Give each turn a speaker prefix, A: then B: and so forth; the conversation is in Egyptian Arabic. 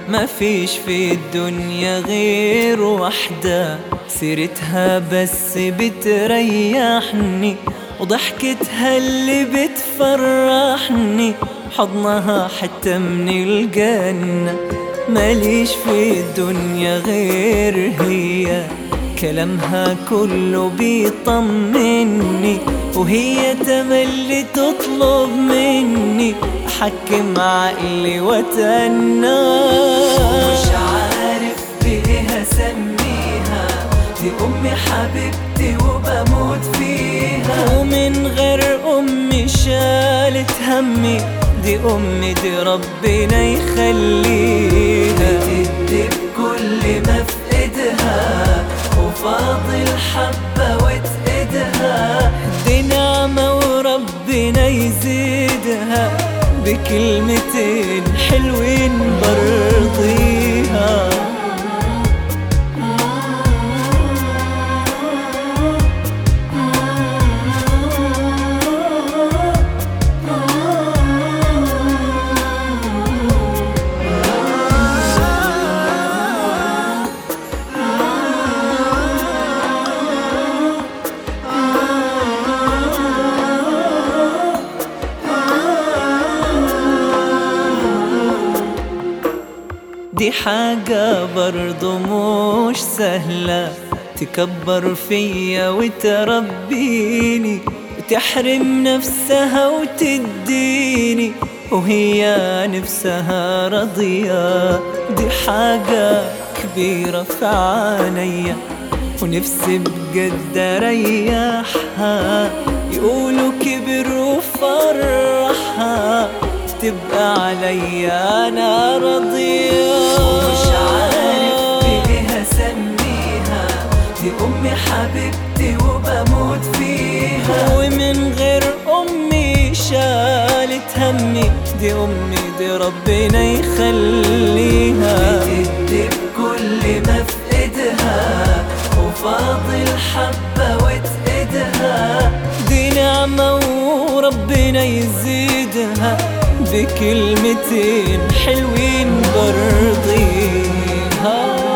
A: ما فيش في الدنيا غير وحدة سيرتها بس بتريحني وضحكتها اللي بتفرحني حضنها حتى من الجنة ماليش في الدنيا غير هي كلامها كله بيطمني وهي تملي تطلب مني أحكم عقلي واتأنى مش عارف بإيه أسميها دي أمي حبيبتي وبموت فيها ومن غير أمي شالت همي دي أمي دي ربنا يخليها بتدي بكل ما في إيدها وفاضل حبة وتقدها دي نعمة وربنا يزيدها بكلمتين حلوين برضيها دي حاجة برضو مش سهلة تكبر فيا وتربيني وتحرم نفسها وتديني وهي نفسها رضية دي حاجة كبيرة في عينيا ونفسي بجد اريحها يقولوا كبر وفرحها تبقى عليا انا راضية مش عارف بإيه اسميها دي امي حبيبتي وبموت فيها ومن غير امي شالت همي دي امي دي ربنا يخليها بتدي بكل ما في ايدها وفاضل حبة وتقدها دي نعمة وربنا يزيدها بكلمتين حلوين برضيها